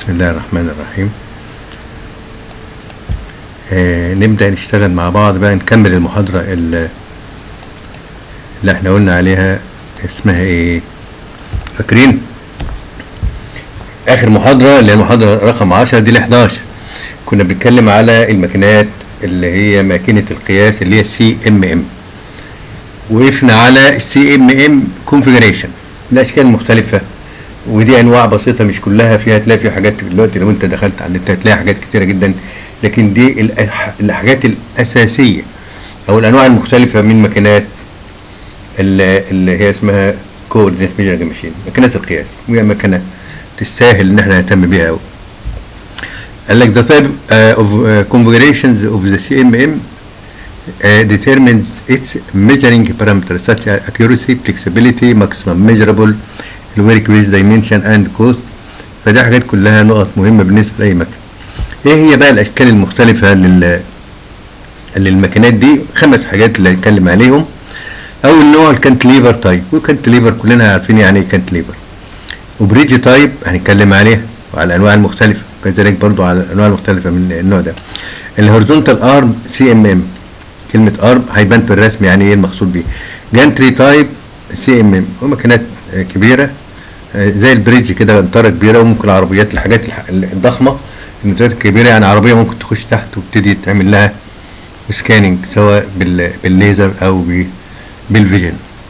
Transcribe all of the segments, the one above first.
بسم الله الرحمن الرحيم آه نبدأ نشتغل مع بعض بقى نكمل المحاضرة اللي, اللي احنا قلنا عليها اسمها ايه فاكرين اخر محاضرة اللي هي المحاضرة رقم 10 دي ال 11 كنا بنتكلم على الماكينات اللي هي ماكينة القياس اللي هي سي ام ام وقفنا على السي ام ام كونفيجريشن الاشكال المختلفة ودي انواع بسيطه مش كلها فيها تلاقي في حاجات دلوقتي لو انت دخلت على النت هتلاقي حاجات كتيره جدا لكن دي الأح- الحاجات الاساسيه او الانواع المختلفه من ماكينات اللي, اللي هي اسمها كوردينيت ميجرنج ماشين ماكينات القياس وهي ماكينه تستاهل ان احنا نهتم بيها قوي قال لك the type uh, of uh, configurations of the CMM uh, determines its measuring parameters such as accuracy, flexibility, maximum measurable, الورك بيز دايمنشن اند كوست فدي حاجات كلها نقط مهمه بالنسبه لاي مكنه ايه هي بقى الاشكال المختلفه لل للماكينات دي خمس حاجات اللي هنتكلم عليهم اول نوع الكانتليفر تايب والكانتليفر كلنا عارفين يعني ايه كانتليفر وبريدج تايب هنتكلم عليه وعلى الانواع المختلفه وكذلك برضو على الانواع المختلفه من النوع ده الهورزونتال ارم سي ام ام كلمه ارم هيبان في الرسم يعني ايه المقصود بيه جانتري تايب سي ام ام وماكينات آه، كبيره آه، زي البريدج كده انطره كبيره وممكن العربيات الحاجات الح- الضخمه الموتورات الكبيره يعني عربيه ممكن تخش تحت وتبتدي تعمل لها سكاننج سواء بال- بالليزر او ب- بالفيجن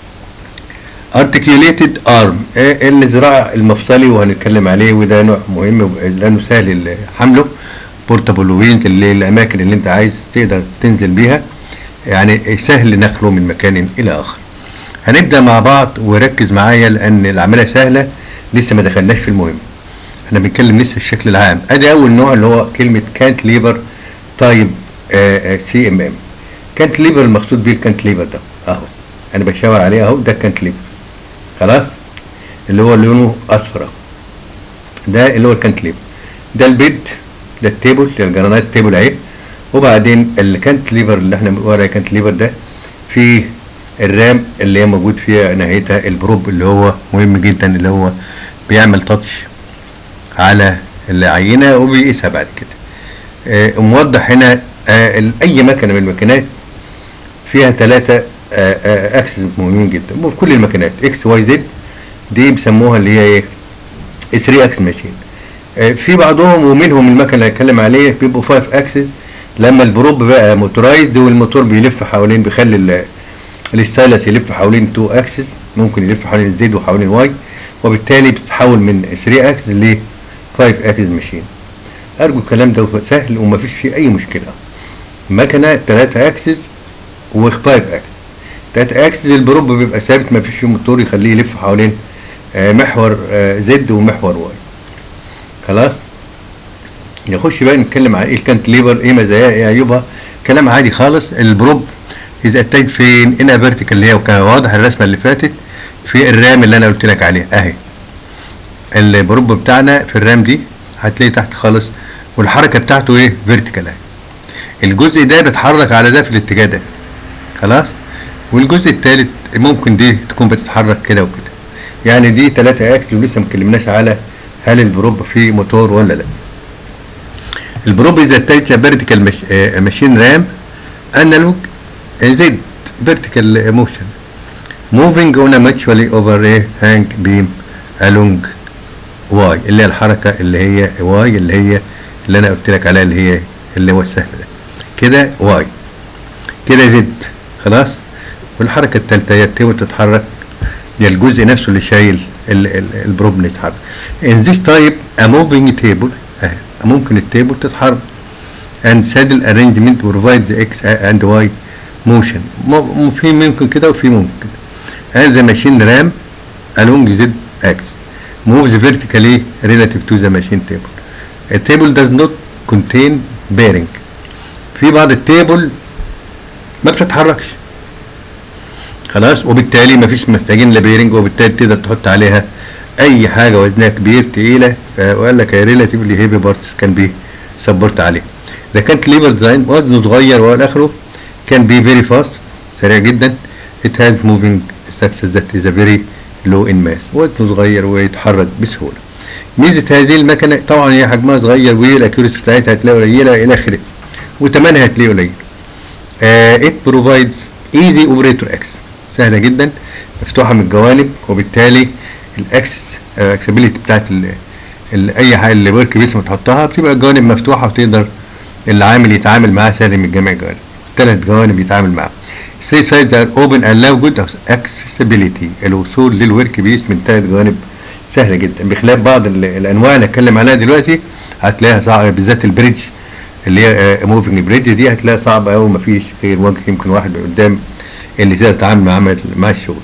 ارتكيوليتد ارم الذراع المفصلي وهنتكلم عليه وده نوع مهم لانه سهل حمله بورتابل وينت اللي الاماكن اللي انت عايز تقدر تنزل بيها يعني سهل نقله من مكان الى اخر هنبدا مع بعض وركز معايا لان العمليه سهله لسه ما دخلناش في المهم احنا بنتكلم لسه الشكل العام ادي اول نوع اللي هو كلمه كانت ليبر تايب سي ام ام كانت ليبر المقصود بيه الكانت ليبر ده اهو انا بشاور عليه اهو ده كانت ليبر خلاص اللي هو لونه اصفر أهو. ده اللي هو الكانت ليبر ده البيد ده التيبل الجرانات تيبل اهي وبعدين الكانت ليفر اللي احنا بنقول عليه كانت ليفر ده فيه الرام اللي هي موجود فيها نهايتها البروب اللي هو مهم جدا اللي هو بيعمل تاتش على العينه وبيقيسها بعد كده آه موضح هنا آه ال- اي مكنه من الماكينات فيها ثلاثه اكسس مهمين جدا وفي كل الماكينات اكس واي زد دي بيسموها اللي هي ايه 3 اكس ماشين آه، في بعضهم ومنهم المكنه اللي هتكلم عليه بيبقوا 5 اكسس لما البروب بقى موتورايزد والموتور بيلف حوالين بيخلي ال- الستايلس يلف حوالين 2 اكسس ممكن يلف حوالين الزد وحوالين واي وبالتالي بتتحول من 3 اكسس ل 5 اكسس ماشين ارجو الكلام ده سهل ومفيش فيه اي مشكله مكنه 3 اكسس و5 اكسس 3 اكسس البروب بيبقى ثابت مفيش فيه موتور يخليه يلف حوالين آه، محور زد ومحور واي خلاص نخش بقى نتكلم عن ايه الكانت ليبر ايه مزاياها ايه عيوبها كلام عادي خالص البروب اذا اتاج فين هنا فيرتيكال اللي هي وكان واضح الرسمه اللي فاتت في الرام اللي انا قلت لك عليه اهي البروب بتاعنا في الرام دي هتلاقي تحت خالص والحركه بتاعته ايه فيرتيكال اهي الجزء ده بيتحرك على ده في الاتجاه ده خلاص والجزء الثالث ممكن دي تكون بتتحرك كده وكده يعني دي 3 اكس ولسه ما اتكلمناش على هل البروب فيه موتور ولا لا البروب اذا اتجه فيرتيكال ماشين رام انالوج زد فيرتيكال موشن موفينج اون ماتشوالي اوفر ايه هانج بيم along واي اللي هي الحركه اللي هي واي اللي هي اللي انا قلت لك عليها اللي هي اللي هو السهم ده كده واي كده زد خلاص والحركه الثالثه هي التيبل تتحرك هي الجزء نفسه اللي شايل ال- ال- البروب اللي يتحرك in this type a moving table اهي ممكن التيبل تتحرك and saddle arrangement provides the x and y motion م- في ممكن كده وفي ممكن كده and the machine ram along z axis moves vertically relative to the machine table a table does not contain bearing في بعض التيبل ما بتتحركش خلاص وبالتالي مفيش محتاجين لا بيرنج وبالتالي تقدر تحط عليها اي حاجه وزنها كبير تقيله آه، وقال لك ريلاتيفلي هيفي بارتس كان بي سبورت عليه اذا كانت ليبر ديزاين وزنه صغير والى اخره كان بي فيري فاست سريع جدا it has moving structure that is a very low in mass وزنه صغير ويتحرك بسهوله ميزه هذه المكنه طبعا هي حجمها صغير والاكيوريسي بتاعتها هتلاقي قليله الى اخره وثمنها هتلاقيه قليل ات بروفايدز ايزي اوبريتور اكس سهله جدا مفتوحه من الجوانب وبالتالي الاكسس اكسبيليتي بتاعت ال ال اي حاجه اللي ورك بيس تحطها بتبقى الجوانب مفتوحه وتقدر العامل يتعامل معاها سهل من جميع الجوانب ثلاث جوانب يتعامل معاها three sides are open allow good accessibility الوصول للورك بيس من ثلاث جوانب سهله جدا بخلاف بعض ال- الانواع اللي هتكلم عليها دلوقتي هتلاقيها صعبه بالذات البريدج اللي هي موفنج بريدج دي هتلاقيها صعبه قوي مفيش غير وجه يمكن واحد قدام اللي تقدر تتعامل معاه مع الشغل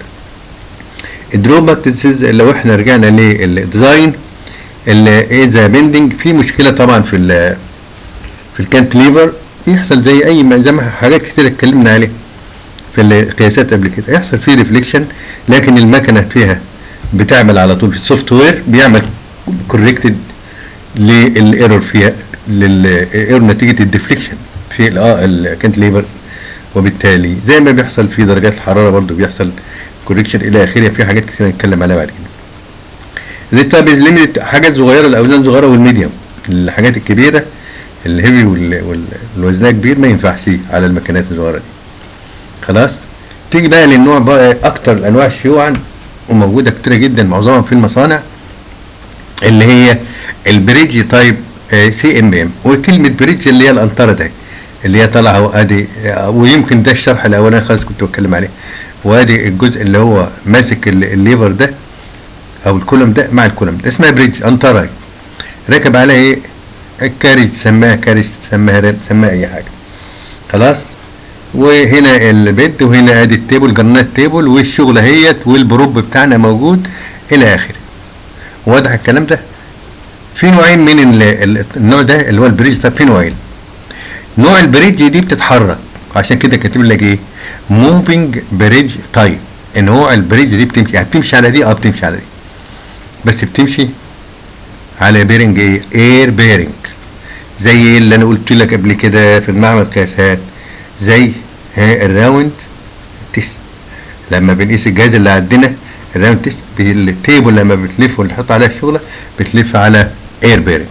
الدروبات لو احنا رجعنا للديزاين اللي اذا بندنج في مشكله طبعا في ال في الكانتليفر يحصل زي اي ما- زي ما حاجات كتير اتكلمنا عليها في القياسات قبل كده يحصل فيه ريفليكشن لكن المكنه فيها بتعمل على طول في السوفت وير بيعمل كوركتد للايرور فيها للايرور نتيجه الديفليكشن في ال- اه الكانتليفر وبالتالي زي ما بيحصل في درجات الحراره برضو بيحصل كوركشن الى اخره في حاجات كتير هنتكلم عليها بعد كده دي طب ليميت حاجات صغيره الاوزان صغيره والميديوم الحاجات الكبيره الهيفي وال- وال- والوزنها كبير ما ينفعش على المكانات الصغيره دي خلاص تيجي بقى للنوع بقى اكتر الانواع شيوعا وموجوده كتيره جدا معظمها في المصانع اللي هي البريدج تايب سي ام ام وكلمه بريدج اللي هي الانطره ده اللي هي طالعه اهو ادي آه، ويمكن ده الشرح الاولاني خالص كنت بتكلم عليه وادي الجزء اللي هو ماسك ال- الليفر ده او الكولوم ده مع الكولوم ده اسمها بريدج انطره راكب عليها ايه الكارج تسميها كارج تسميها ريل تسميها اي حاجه خلاص وهنا البيد وهنا ادي التيبل جرنات تيبل والشغل اهيت والبروب بتاعنا موجود الى اخره واضح الكلام ده في نوعين من ال- ال- النوع ده اللي هو البريدج ده في نوعين نوع البريدج دي بتتحرك عشان كده كاتب لك ايه موفينج بريدج تايب ان هو البريدج دي بتمشي يعني بتمشي على دي اه بتمشي على دي بس بتمشي على بيرنج ايه اير بيرنج زي ايه اللي انا قلت لك قبل كده في المعمل قياسات زي ها الراوند تيست لما بنقيس الجهاز اللي عندنا الراوند تيست التيبل لما بتلف ونحط عليها الشغله بتلف على اير بيرنج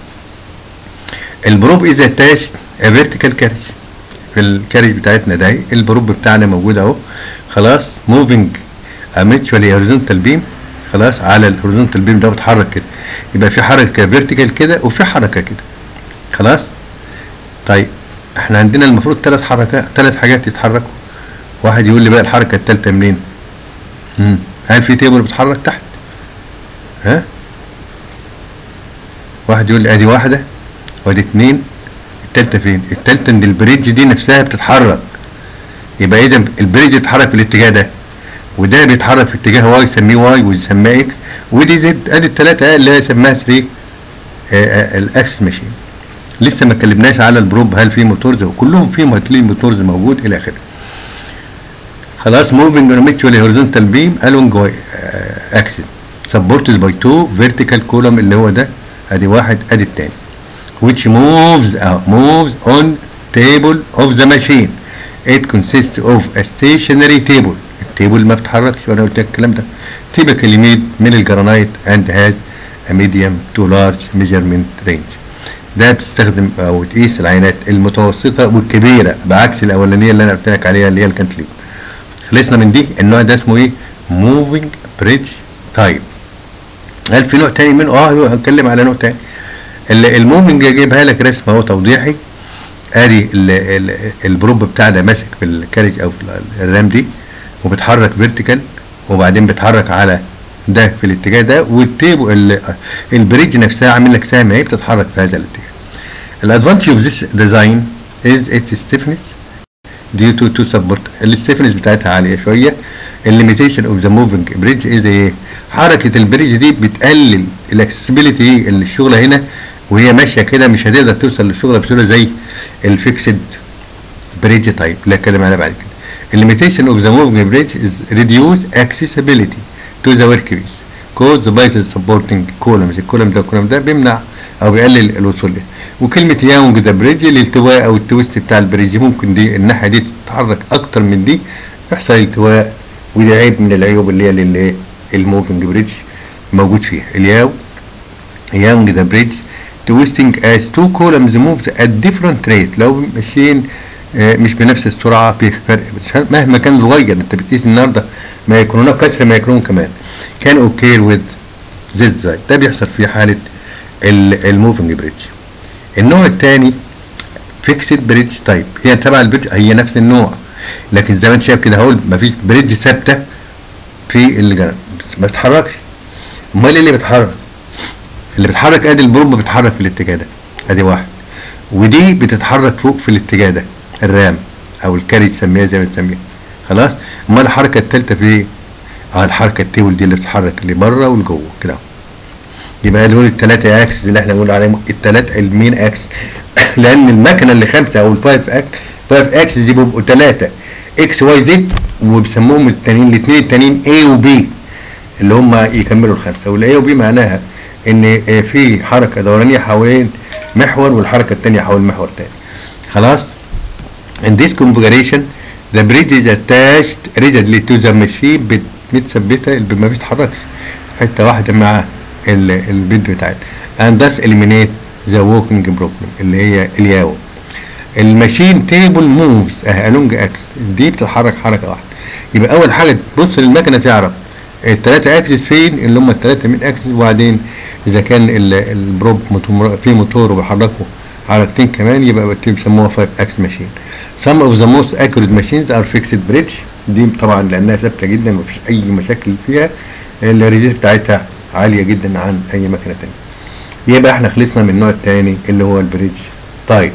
البروب اذا تاش فيرتيكال كارج في الكارج بتاعتنا ده البروب بتاعنا موجود اهو خلاص موفينج اميتشوالي هوريزونتال بيم خلاص على الهوريزونتال بيم ده بيتحرك كده يبقى في حركه فيرتيكال كده وفي حركه كده خلاص طيب احنا عندنا المفروض ثلاث حركات ثلاث حاجات يتحركوا واحد يقول لي بقى الحركه الثالثه منين مم. هل في تيبل بيتحرك تحت ها واحد يقول لي ادي واحده وادي اتنين التالتة فين التالتة ان البريدج دي نفسها بتتحرك يبقى اذا البريدج يتحرك في الاتجاه ده وده بيتحرك في اتجاه واي يسميه واي ويسميه اكس ودي زد ادي التلاتة اللي هي سماها 3 الاكس ماشين لسه ما اتكلمناش على البروب هل في موتورز وكلهم فيهم هتلاقي موتورز موجود الى اخره خلاص موفينج اورميتشوالي هوريزونتال بيم الونج اكسس سبورتد باي تو فيرتيكال كولوم اللي هو ده ادي واحد ادي التاني which moves uh, moves on table of the machine it consists of a stationary table التيبل ما بتتحركش وانا قلت لك الكلام ده typically made من الجرانايت and has a medium to large measurement range ده بتستخدم او تقيس العينات المتوسطه والكبيره بعكس الاولانيه اللي انا قلت لك عليها اللي هي الكانتليفر خلصنا من دي النوع ده اسمه ايه موفينج بريدج تايب هل في نوع تاني منه اه هنتكلم على نوع تاني الموفينج جايبها لك رسمه اهو توضيحي ادي ال- ال- البروب بتاع ده ماسك في الكارج او في الرام دي وبيتحرك فيرتيكال وبعدين بيتحرك على ده في الاتجاه ده والتيب ال- البريدج نفسها عامل لك سهم اهي بتتحرك في هذا الاتجاه الادفانتج اوف ذيس ديزاين از its stiffness due to to support الستيفنس بتاعتها عاليه شويه الليميتيشن اوف ذا موفينج بريدج از ايه حركه البريدج دي بتقلل الاكسسبيليتي الشغله هنا وهي ماشيه كده مش هتقدر توصل للشغله بسهوله زي الفيكسد بريدج تايب اللي هتكلم عليها بعد كده الليميتيشن اوف ذا موفينج بريدج از ريديوس accessibility to the workpiece caused by the supporting columns الكولم ده والكولم ده بيمنع او بيقلل الوصول له وكلمه ياونج ذا بريدج الالتواء او التويست بتاع البريدج ممكن دي الناحيه دي تتحرك اكتر من دي يحصل التواء وده عيب من العيوب اللي هي اللي الموفنج بريدج موجود فيها الياو young the bridge twisting as two columns moves at different rate لو ماشيين آه، مش بنفس السرعه في فرق بس مهما كان الغير انت بتقيس النهارده ما يكونون كسر ما يكونون كمان كان اوكي وذ زيت ده بيحصل في حاله الموفنج بريدج النوع الثاني فيكسد بريدج تايب هي تبع البريدج هي نفس النوع لكن زي ما انت شايف كده اهو مفيش بريدج ثابته في الجنب بس ما بتتحركش امال ايه اللي بيتحرك اللي بيتحرك ادي البروب بتتحرك في الاتجاه ده ادي واحد ودي بتتحرك فوق في الاتجاه ده الرام او الكاري تسميها زي ما تسميها خلاص امال الحركه الثالثه في ايه؟ اه الحركه التيبل دي اللي بتتحرك اللي بره والجوه كده اهو. يبقى دول الثلاثه اكسس اللي احنا بنقول عليهم الثلاثه المين اكس لان المكنه اللي خمسه او الفايف اكس فايف اكسس دي بيبقوا ثلاثه اكس واي زد وبيسموهم التانيين الاثنين التانيين اي وبي اللي هم يكملوا الخمسه والاي وبي معناها ان آه، في حركه دورانيه حوالين محور والحركه الثانيه حول محور ثاني خلاص In this configuration the bridge is attached rigidly to the machine بت- متثبته اللي ما بيتحركش حته واحده مع ال- البيد بتاعتها and thus eliminate the walking problem اللي هي الياو الماشين تيبل موفز along اكس دي بتتحرك حركه واحده يبقى اول حاجه تبص للمكنه تعرف الثلاثه اكسس فين اللي هم الثلاثه من اكسس وبعدين اذا كان ال- البروب موتور- في موتور وبيحركه حركتين كمان يبقى بيسموها 5 اكس ماشين some of the most accurate machines are fixed bridge دي طبعا لانها ثابته جدا مفيش اي مشاكل فيها الريزيت بتاعتها عاليه جدا عن اي مكنه تانية يبقى احنا خلصنا من النوع الثاني اللي هو البريدج طيب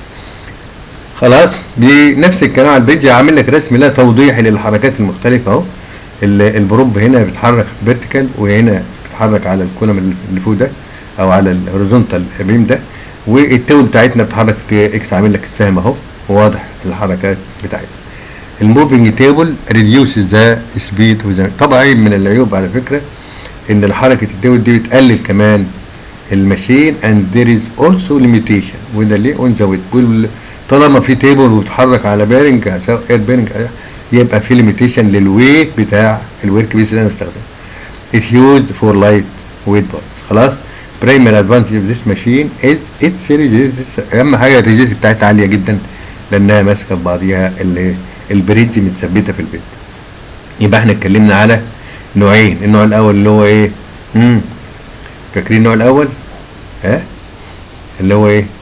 خلاص بنفس الكلام على البيج عامل لك رسم لا توضيحي للحركات المختلفه اهو ال- البروب هنا بيتحرك فيرتيكال وهنا بيتحرك على الكولم اللي فوق ده او على الهوريزونتال بيم ده والتول بتاعتنا بتتحرك في اكس عامل لك السهم اهو واضح الحركات بتاعتنا الموفينج تيبل ريديوس ذا سبيد طبعا عيب من العيوب على فكره ان الحركه التيبل دي بتقلل كمان الماشين اند ذير از اولسو ليميتيشن وده ليه اون ذا ويت طالما في تيبل وبتحرك على بيرنج سواء اير بيرنج يبقى في ليميتيشن للويت بتاع الورك بيس اللي انا بستخدمه It's used for light weight parts خلاص primary advantage of this machine is its rigidity اهم حاجه الريجيديتي بتاعتها عاليه جدا لانها ماسكه في بعضيها اللي البريدج متثبته في البيت يبقى احنا اتكلمنا على نوعين النوع الاول اللي هو ايه امم فاكرين النوع الاول ها اللي هو ايه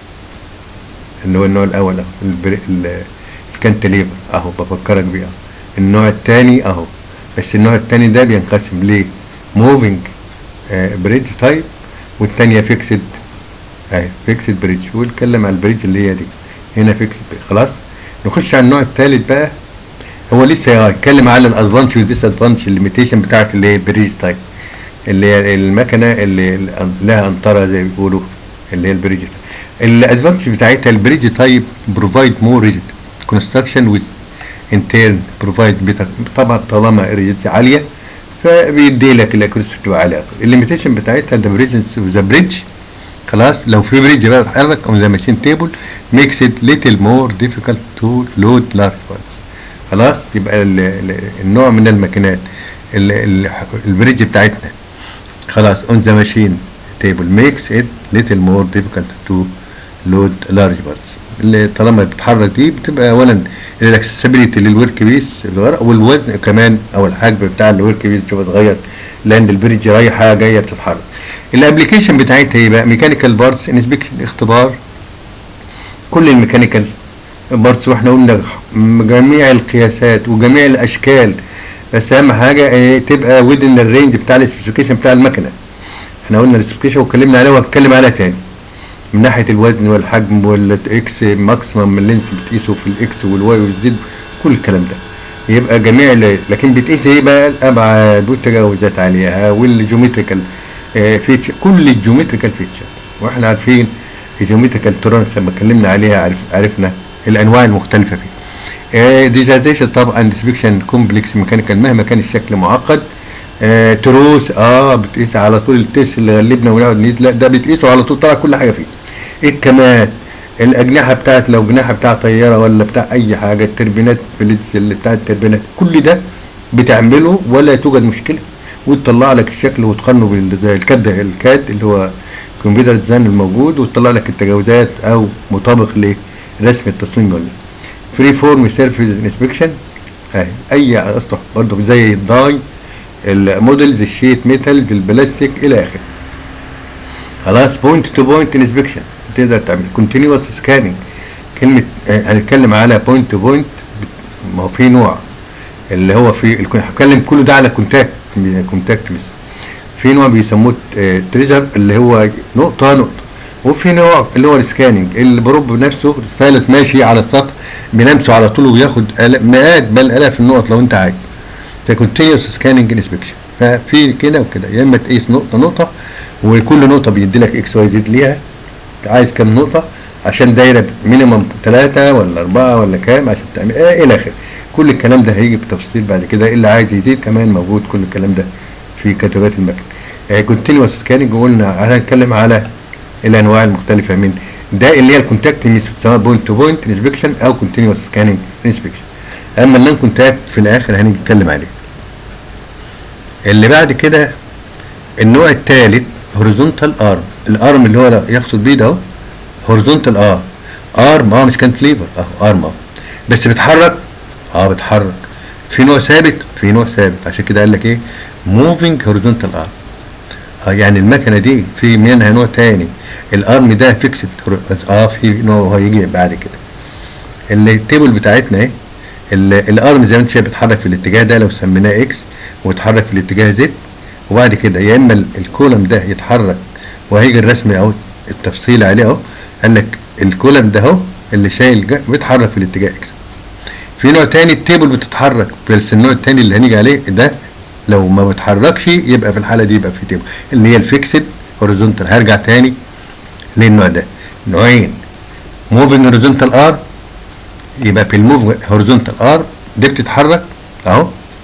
اللي هو النوع الاول اهو البري... ال- الكانتليفر اهو بفكرك بيه اهو النوع الثاني اهو بس النوع الثاني ده بينقسم ليه موفينج بريدج تايب والثانيه فيكسد اهي فيكسد بريدج ونتكلم على البريدج اللي هي دي هنا فيكسد خلاص نخش على النوع الثالث بقى هو لسه هيتكلم على الادفانتج والديس ادفانتج الليميتيشن بتاعت اللي هي بريدج تايب اللي هي المكنه اللي لها انطره زي ما بيقولوا اللي هي البريدج الادفانتج بتاعتها البريدج تايب بروفايد مور ريجيد كونستراكشن ويز انترن بروفايد بيتر طبعا طالما الريجيدتي عاليه فبيدي لك الاكوريسي بتبقى عاليه الليميتيشن بتاعتها ذا بريدج ذا بريدج خلاص لو في بريدج بقى اتحرك او ذا ماشين تيبل ميكس ات ليتل مور ديفيكالت تو لود لارج بارتس خلاص يبقى ال- ال- النوع من الماكينات ال- ال- البريدج بتاعتنا خلاص اون ذا ماشين تيبل ميكس ات ليتل مور ديفيكالت تو لود لارج بارتس اللي طالما بتتحرك دي بتبقى اولا الاكسسبيليتي للورك بيس الورق والوزن كمان او الحجم بتاع الورك بيس بيبقى صغير لان البريدج رايحه جايه بتتحرك الابلكيشن بتاعتها ايه بقى ميكانيكال بارتس انسبكشن اختبار كل الميكانيكال بارتس واحنا قلنا جميع القياسات وجميع الاشكال بس اهم حاجه ايه تبقى ودن الرينج بتاع السبيسيفيكيشن بتاع المكنه احنا قلنا السبيسيفيكيشن واتكلمنا عليه وهنتكلم عليها تاني من ناحيه الوزن والحجم والاكس ماكسيمم اللي انت بتقيسه في الاكس والواي والزد كل الكلام ده يبقى جميع ال- لكن بتقيس ايه بقى الابعاد والتجاوزات عليها والجيومتريكال فيتشر كل الجيومتريكال فيتشر واحنا عارفين الجيومتريكال تورنس لما اتكلمنا عليها عرف عرفنا الانواع المختلفه فيها ديجيتيشن طبعا انسبكشن كومبلكس ميكانيكال مهما كان الشكل معقد آه تروس اه بتقيس على طول التيس اللي غلبنا ونقعد نقيس لا ده بتقيسه على طول طلع كل حاجه فيه الكمات الاجنحه بتاعت لو جناحه بتاع طياره ولا بتاع اي حاجه التربينات بليدز اللي بتاع التربينات كل ده بتعمله ولا توجد مشكله وتطلع لك الشكل وتقارنه بال- زي الكاد الكاد اللي هو الكمبيوتر ديزاين الموجود وتطلع لك التجاوزات او مطابق لرسم التصميم ولا فري فورم سيرفيس انسبكشن اهي اي اصلح برضه زي الداي المودلز الشيت ميتالز البلاستيك الى اخره خلاص بوينت تو بوينت انسبكشن تقدر تعمل كونتينوس سكاننج كلمه آه، هنتكلم على بوينت تو بوينت ما هو في نوع اللي هو في الك- هتكلم كله ده على كونتاكت كونتاكت بس في نوع بيسموه تريجر اللي هو نقطه نقطه وفي نوع اللي هو السكاننج اللي بروب بنفسه الستايلس ماشي على السطح بنمسه على طول وياخد آلاف- مئات بل الاف النقط لو انت عايز ده كونتينوس سكاننج انسبكشن ففي كده وكده يا اما تقيس نقطه نقطه وكل نقطه بيدي لك اكس واي زد ليها عايز كام نقطه عشان دايره مينيمم ثلاثه ولا اربعه ولا كام عشان تعمل آه الى اخره كل الكلام ده هيجي بتفصيل بعد كده اللي عايز يزيد كمان موجود كل الكلام ده في كتابات المكن كونتينوس سكاننج قلنا هنتكلم على الانواع المختلفه من ده اللي هي الكونتاكت ميثود سواء بوينت تو بوينت انسبكشن او كونتينوس سكاننج انسبكشن اما النون كونتاكت في الاخر هنيجي نتكلم عليه اللي بعد كده النوع الثالث هوريزونتال ارم الارم اللي هو يقصد بيه ده اهو هوريزونتال ار ارم اه مش كانتليفر اهو ارم اهو بس بيتحرك اه بيتحرك في نوع ثابت في نوع ثابت عشان كده قال لك ايه موفينج هوريزونتال ارم اه يعني المكنه دي في منها نوع تاني الارم ده فيكسد اه في نوع هيجي بعد كده اللي التيبل بتاعتنا ايه ال- الارم زي ما انت شايف بيتحرك في الاتجاه ده لو سميناه اكس ويتحرك في الاتجاه زد وبعد كده يا اما ال- الكولم ده يتحرك وهيجي الرسم اهو التفصيل عليه اهو قال لك الكولم ده اهو اللي شايل جا- بيتحرك في الاتجاه اكس في نوع تاني التيبل بتتحرك بس النوع التاني اللي هنيجي عليه ده لو ما بتحركش يبقى في الحاله دي يبقى في تيبل اللي هي الفيكسد هوريزونتال هرجع تاني للنوع ده نوعين موفينج هوريزونتال ار يبقى في الموف هوريزونتال ار دي بتتحرك اهو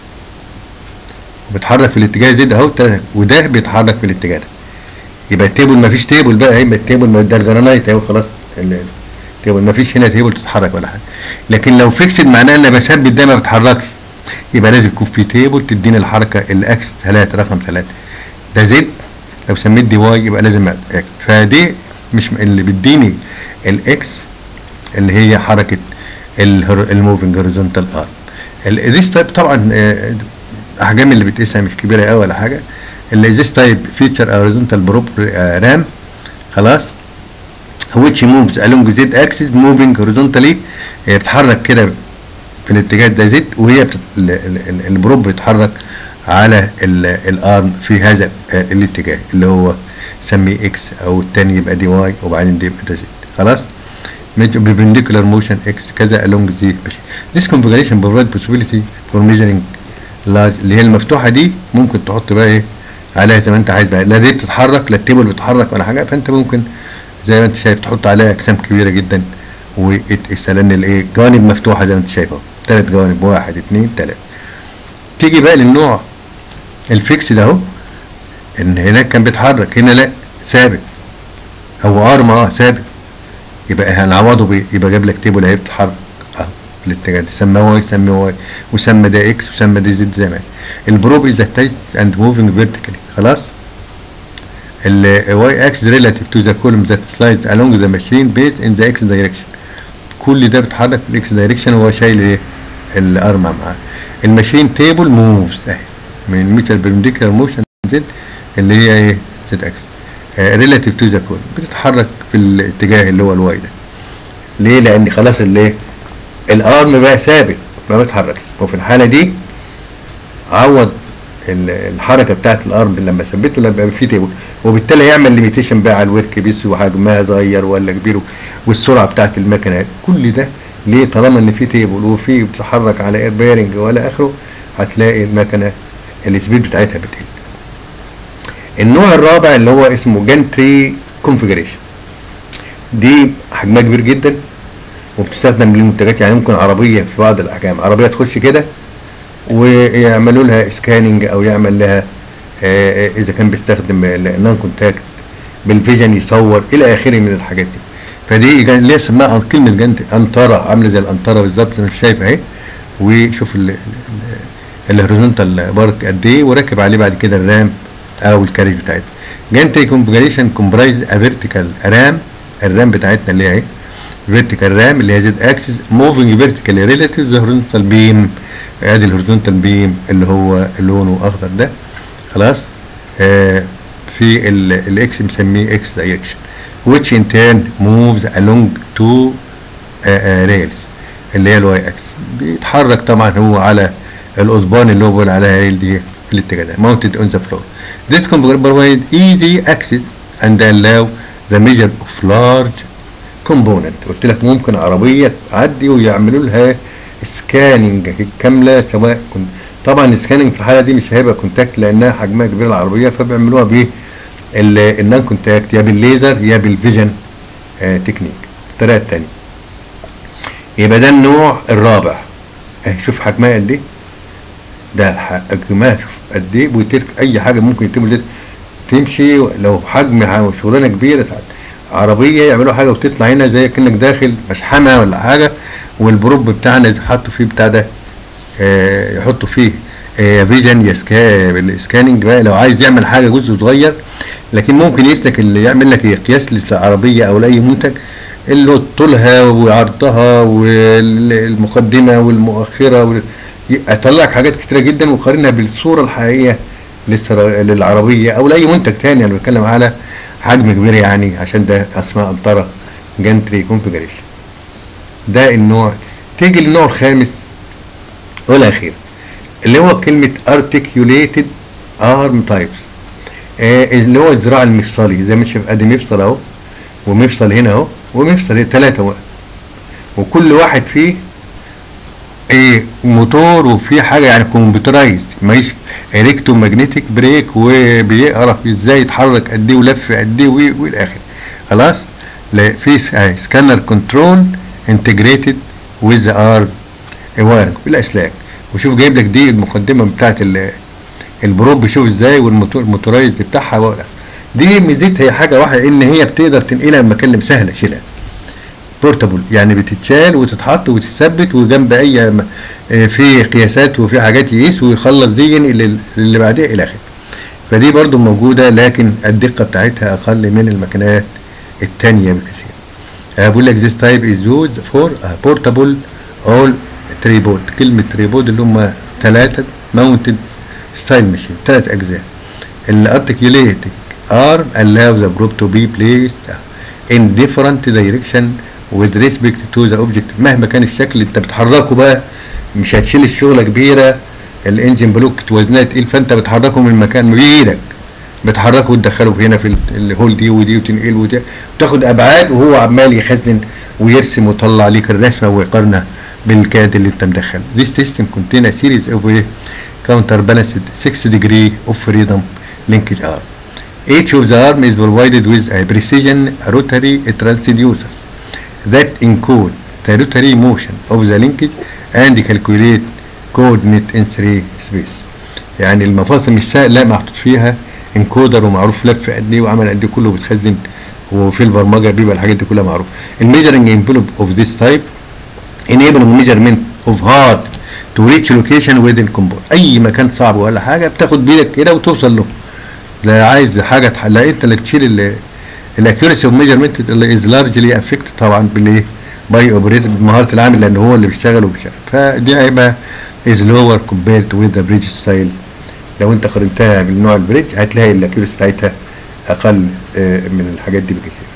بتحرك في الاتجاه زد اهو تلاتة. وده بيتحرك في الاتجاه ده يبقى التيبل ما فيش تيبل بقى يبقى التيبل ما ده الجرانايت اهو خلاص ال- التيبل ما فيش هنا تيبل تتحرك ولا حاجه لكن لو فيكسد معناه ان انا بثبت ده ما بيتحركش يبقى لازم يكون في تيبل تديني الحركه الاكس 3 رقم 3 ده زد لو سميت دي واي يبقى لازم اكس فدي مش اللي بيديني الاكس اللي هي حركه الموفنج هوريزونتال ار ذيس تايب طبعا آه، الاحجام اللي بتقيسها مش كبيره قوي ولا حاجه اللي ذيس تايب فيتشر هوريزونتال بروب رام خلاص which moves along z axis moving horizontally هي بتتحرك كده في الاتجاه ده زد وهي بتت... ال- ال- ال- البروب بيتحرك على ال- الارم في هذا آه، الاتجاه اللي هو سميه اكس او الثاني يبقى دي واي وبعدين دي يبقى ده زد خلاص perpendicular motion x كذا along the machine this configuration provide possibility for measuring large اللي هي المفتوحه دي ممكن تحط بقى ايه عليها زي ما انت عايز بقى لا دي بتتحرك لا التيبل بيتحرك ولا حاجه فانت ممكن زي ما انت شايف تحط عليها اجسام كبيره جدا وتقيسها لان الايه جوانب مفتوحه زي ما انت شايف اهو ثلاث جوانب واحد اثنين ثلاثه تيجي بقى للنوع الفيكس ده اهو ان هناك كان بيتحرك هنا لا ثابت هو ارم اه ثابت يبقى هنعوضه بيه يبقى جاب لك تيبل اهي بتتحرك اهو في الاتجاه ده سمى واي سمى واي وسمى ده اكس وسمى ده زد زي ما هي. البروب از اتاجد اند موفينج فيرتيكالي خلاص ال y axis relative to the column that slides along the machine based in the x direction كل ده بيتحرك في الاكس دايركشن وهو شايل ايه الارم معاه الماشين تيبل موفز اهي من ميتر بربنديكولار موشن زد اللي هي ايه زد اكس ريلاتيف تو ذا كولوم بتتحرك في الاتجاه اللي هو الواي ده ليه لان خلاص الايه الارم بقى ثابت ما بيتحركش وفي الحاله دي عوض ال- الحركه بتاعت الارم لما ثبته لما يبقى في تيبل وبالتالي هيعمل ليميتيشن بقى على الورك بيس وحجمها صغير ولا كبير والسرعه بتاعت المكنه كل ده ليه طالما ان في تيبل وفي بتتحرك على اير بيرنج ولا اخره هتلاقي المكنه السبيد بتاعتها بتقل النوع الرابع اللي هو اسمه جنتري كونفيجريشن دي حجمها كبير جدا وبتستخدم للمنتجات يعني ممكن عربيه في بعض الاحجام عربيه تخش كده ويعملوا لها سكاننج او يعمل لها آه، آه، اذا كان بيستخدم النون كونتاكت بالفيجن يصور الى اخره من الحاجات دي فدي جا- ليه سماها كلمه جنت انطره عامله زي الانطره بالظبط انا شايف اهي وشوف ال- ال- الهوريزونتال بارك قد ايه وراكب عليه بعد كده الرام او الكارج بتاعتها جانتري كونفجريشن كومبرايز ا فيرتيكال رام الرام بتاعتنا اللي هي اهي فيرتيكال رام اللي هي زد اكسس موفينج فيرتيكالي ريلاتيف ذا هوريزونتال بيم ادي الهوريزونتال بيم اللي هو لونه اخضر ده خلاص آه في الاكس مسميه اكس دايركشن which in turn moves along two uh, uh, rails اللي هي الواي اكس بيتحرك طبعا هو على الاسبان اللي هو بيقول عليها ريل دي في الاتجاه ده mounted on the floor this can provide easy access and allow the measure of large component قلت لك ممكن عربيه تعدي ويعملوا لها سكاننج كامله سواء كنت طبعا السكاننج في الحاله دي مش هيبقى كونتاكت لانها حجمها كبير العربيه فبيعملوها بايه النون كونتاكت يا بالليزر يا بالفيجن آه تكنيك الطريقه الثانيه يبقى ده النوع الرابع اهي شوف حجمها قد ايه ده حجمها شوف قد ايه وترك اي حاجه ممكن يتم تمشي لو حجم شغلانه كبيره عربيه يعملوا حاجه وتطلع هنا زي كانك داخل مشحمه ولا حاجه والبروب بتاعنا حطوا فيه بتاع ده آه يحطوا فيه آه فيجن يا سكاننج بقى لو عايز يعمل حاجه جزء صغير لكن ممكن يسلك اللي يعمل لك قياس للعربيه او لاي منتج اللي طولها وعرضها والمقدمه والمؤخره يطلع لك حاجات كتيره جدا وقارنها بالصوره الحقيقيه للعربيه او لاي منتج تاني انا بتكلم على حجم كبير يعني عشان ده اسماء امطره جنتري كونفجريشن ده النوع تيجي للنوع الخامس والاخير اللي هو كلمه articulated arm types آه اللي هو الذراع المفصلي زي ما انت شايف ادي مفصل اهو ومفصل هنا اهو ومفصل ثلاثه بقى وكل واحد فيه ايه موتور وفي حاجه يعني كمبيوترايز ماهيش الكترو ماجنتيك بريك وبيعرف ازاي يتحرك قد ايه ولف قد ايه والى اخره خلاص لا في سكانر كنترول انتجريتد ويز ار وايرنج بالاسلاك وشوف جايب لك دي المقدمه بتاعت البروب شوف ازاي والموتور الموتورايز بتاعها ولا دي ميزتها هي حاجه واحده ان هي بتقدر تنقلها لمكان سهله شيلها بورتابل يعني بتتشال وتتحط وتتثبت وجنب اي في قياسات وفي حاجات يقيس ويخلص دي ينقل اللي بعدها الى اخره فدي برضو موجوده لكن الدقه بتاعتها اقل من الماكينات الثانيه بكثير بقول لك this type is used for a portable all tripod كلمه tripod اللي هم ثلاثه mounted style machine ثلاث اجزاء الارتكيوليتد arm allow the probe to be placed in different direction with respect to the object مهما كان الشكل اللي انت بتحركه بقى مش هتشيل الشغله كبيره الانجن بلوك وزنها تقيل فانت بتحركه من مكان بايدك بتحركه وتدخله هنا في الهول دي ودي وتنقل ودي وتاخد ابعاد وهو عمال يخزن ويرسم ويطلع ليك الرسمه ويقارنها بالكاد اللي انت مدخله. This system contain a series of counterbalanced 6 degree of freedom linkage arm. Each of the arm is provided with a precision rotary transducer that encode the rotary motion of the linkage and calculate coordinate in three space. يعني المفاصل مش سهل لا محطوط فيها انكودر ومعروف لف قد ايه وعمل قد ايه كله بتخزن وفي البرمجه بيبقى الحاجات دي كلها معروفه. الميجرنج انفلوب اوف ذيس تايب enable measurement of hard to reach location within compound اي مكان صعب ولا حاجه بتاخد بايدك كده وتوصل له. لا عايز حاجه لا انت اللي تشيل الاكيورسي اوف ميجرمنت اللي از لارجلي افكت طبعا بالايه باي اوبريتد بمهاره العامل لان هو اللي بيشتغل وبيشتغل فدي هيبقى از لور كومبيرد وذ ذا بريدج ستايل لو انت قارنتها بالنوع البريدج هتلاقي الاكيورسي بتاعتها اقل من الحاجات دي بكثير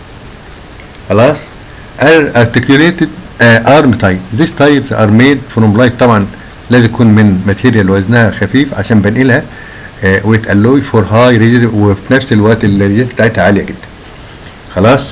خلاص articulated ارم تايب these types are made from light طبعا لازم يكون من ماتيريال وزنها خفيف عشان بنقلها ويت الوي فور هاي ريجر وفي نفس الوقت الريجر بتاعتها عاليه جدا خلاص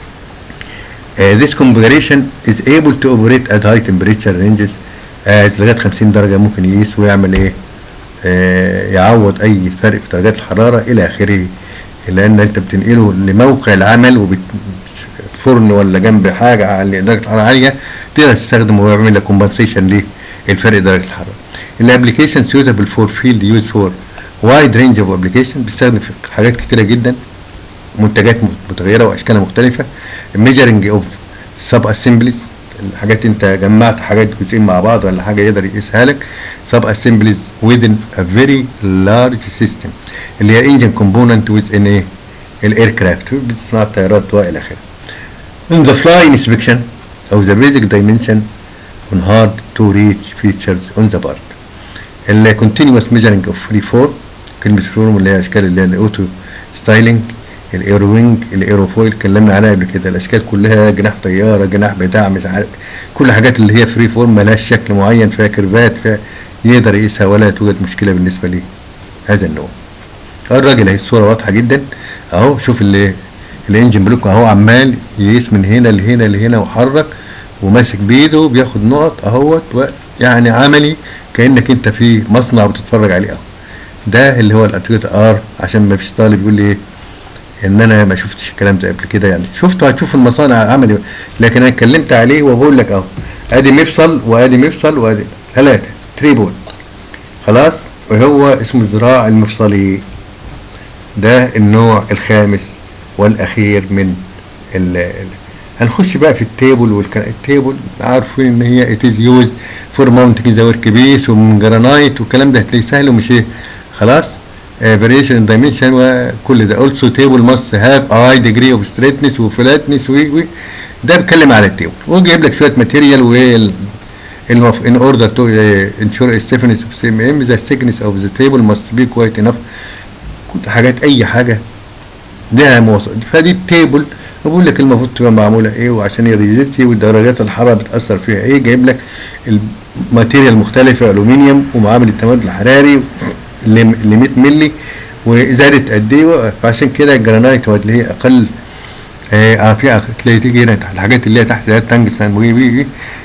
uh, this configuration is able to operate at high temperature ranges as لغايه 50 درجه ممكن يقيس ويعمل ايه uh, يعوض اي فرق في درجات الحراره الى اخره لان انت بتنقله لموقع العمل وبت فرن ولا جنب حاجه على درجه الحراره عاليه تقدر تستخدمه ويعمل لك كومبنسيشن للفرق درجه الحراره الابلكيشن سيوتابل فور فيلد يوز فور وايد رينج اوف ابلكيشن بيستخدم في حاجات كتيره جدا منتجات متغيره واشكالها مختلفه ميجرنج اوف سب اسمبليز الحاجات انت جمعت حاجات جزئين مع بعض ولا حاجه يقدر يقيسها لك سب اسمبليز within a very large system اللي هي engine component within a الاير كرافت بصناعه الطيارات والى اخره in the fly inspection of the basic dimension on hard to reach features on the part ال continuous measuring of free form كلمة فورم اللي هي أشكال اللي هي الأوتو ستايلينج الايرو وينج الايروفويل اتكلمنا عليها قبل كده الاشكال كلها جناح طياره جناح بتاع مش عارف كل الحاجات اللي هي فري فورم ملهاش شكل معين فيها كيرفات فيها يقدر يقيسها ولا توجد مشكله بالنسبه ليه هذا النوع الراجل اهي الصوره واضحه جدا اهو شوف اللي الانجن بلوك اهو عمال يقيس من هنا لهنا لهنا وحرك وماسك بايده بياخد نقط اهوت يعني عملي كانك انت في مصنع بتتفرج عليه اهو ده اللي هو الارتيكل ار عشان ما فيش طالب يقول لي ايه ان انا ما شفتش الكلام ده قبل كده يعني شفته هتشوف المصانع عملي لكن انا اتكلمت عليه وبقول لك اهو ادي مفصل وادي مفصل وادي ثلاثه تريبول خلاص وهو اسمه الذراع المفصلي ده النوع الخامس والاخير من ال ال هنخش بقى في التيبل والكلام التيبل عارفين ان هي ات از يوز فور ماونتنج ذا ورك بيس ومن جرانايت والكلام ده هتلاقيه سهل ومش ايه خلاص فاريشن ان دايمنشن وكل ده اولسو تيبل ماست هاف اي ديجري اوف ستريتنس وفلاتنس و ده بيتكلم على التيبل وجايب لك شويه ماتيريال وايه المف... in order to uh, ensure a stiffness of CMM the thickness of the table must be quite enough كل حاجات اي حاجه لها مواصفات فدي التيبل بقول لك المفروض تبقى معموله ايه وعشان الريجيتي ودرجات الحراره بتاثر فيها ايه جايب لك الماتيريال مختلفه الومنيوم ومعامل التمدد الحراري ل 100 مللي وزادت قد ايه فعشان كده الجرانايت اللي هي اقل آه في تلاقي تيجي هنا الحاجات اللي هي تحت ده تنجسن وي وي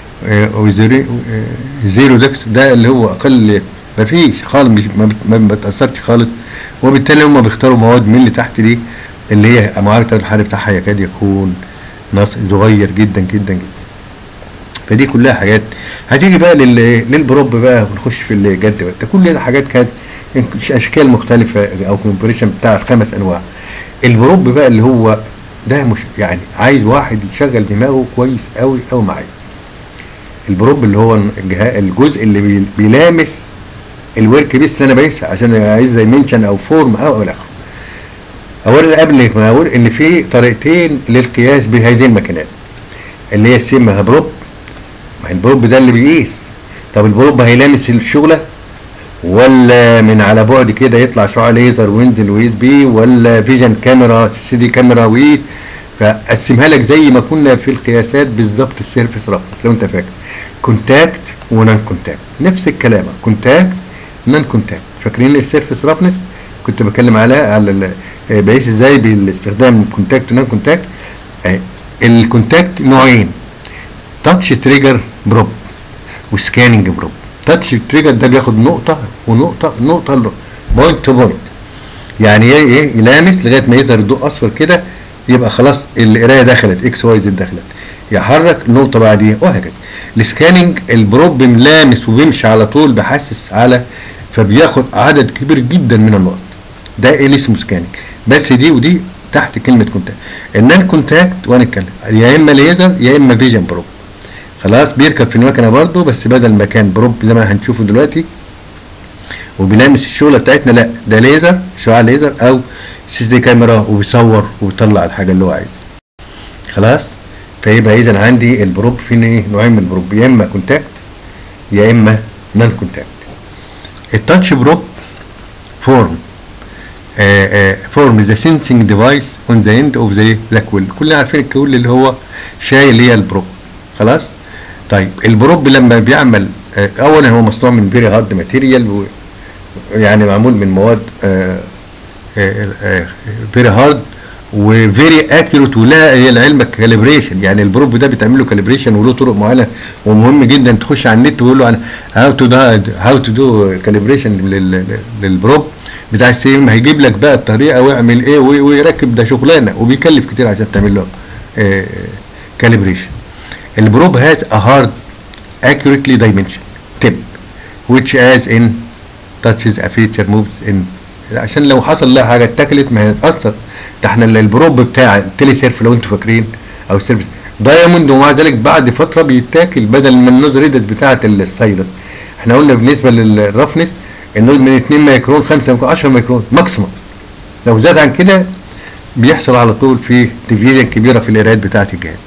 وزيرو دكس ده اللي هو اقل ما فيش خالص مش ما بتاثرش خالص وبالتالي هم بيختاروا مواد من اللي تحت دي اللي هي معالجه الحراري بتاعها يكاد يكون نص صغير جدا جدا جدا فدي كلها حاجات هتيجي بقى لل... للبروب بقى ونخش في الجد بقى ده كل ده حاجات كانت اشكال مختلفه او كومبريشن بتاع الخمس انواع البروب بقى اللي هو ده مش يعني عايز واحد يشغل دماغه كويس قوي قوي معايا البروب اللي هو الجزء اللي بيلامس الورك بيس اللي انا بقيسها عشان عايز دايمنشن او فورم او الى اخره اولا قبل ما اقول ان في طريقتين للقياس بهذه الماكينات اللي هي اسمها بروب ما البروب ده اللي بيقيس طب البروب هيلامس الشغله ولا من على بعد كده يطلع شعاع ليزر وينزل ويقيس بيه ولا فيجن كاميرا سي دي كاميرا ويقيس فقسمها لك زي ما كنا في القياسات بالظبط السيرفيس رفرنس لو انت فاكر كونتاكت ونان كونتاكت نفس الكلام كونتاكت نان كونتاكت فاكرين السيرفيس رفنس كنت بتكلم على على بقيس ازاي بالاستخدام كونتاكت ونان كونتاكت الكونتاكت نوعين تاتش تريجر بروب وسكاننج بروب تاتش تريجر ده بياخد نقطه ونقطه نقطه بوينت تو بوينت يعني ايه ايه يلامس لغايه ما يظهر الضوء اصفر كده يبقى خلاص القرايه دخلت اكس واي زد دخلت يحرك نقطه بعديها وهكذا السكاننج البروب ملامس وبيمشي على طول بحسس على فبياخد عدد كبير جدا من النقط ده ايه اللي اسمه سكاننج بس دي ودي تحت كلمه كونتاكت النان كونتاكت وهنتكلم يا اما ليزر يا اما فيجن بروب خلاص بيركب في المكنه برضه بس بدل ما كان بروب زي ما هنشوفه دلوقتي وبيلامس الشغله بتاعتنا لا ده ليزر شعاع ليزر او سي دي كاميرا وبيصور ويطلع الحاجه اللي هو عايزها خلاص فيبقى اذا عندي البروب في ايه نوعين من البروب يا اما كونتاكت يا اما نان كونتاكت التاتش بروب فورم فورم ذا سينسينج ديفايس اون ذا اند اوف ذا ذا كول كلنا عارفين الكول اللي هو شاي اللي هي البروب خلاص طيب البروب لما بيعمل آه اولا هو مصنوع من فيري هارد ماتيريال يعني معمول من مواد فيري هارد وفيري اكيوريت ولا هي العلم كاليبريشن يعني البروب ده بتعمل له كاليبريشن وله طرق معينه ومهم جدا تخش على النت ويقول له انا هاو تو هاو تو دو كاليبريشن للبروب بتاع السي ام هيجيب لك بقى الطريقه ويعمل ايه ويركب ده شغلانه وبيكلف كتير عشان تعمل له كاليبريشن البروب هاز ا هارد accurately dimension tip which as in touches a feature moves in عشان لو حصل لها حاجه اتاكلت ما هتاثر ده احنا البروب بتاع التلي سيرف لو انتوا فاكرين او السيرفس دايموند ومع ذلك بعد فتره بيتاكل بدل من النوز ريدس بتاعه السايلس احنا قلنا بالنسبه للرفنس النوز من 2 مايكرون 5 مايكرون 10 مايكرون ماكسيموم لو زاد عن كده بيحصل على طول في ديفيجن كبيره في القرايات بتاعه الجهاز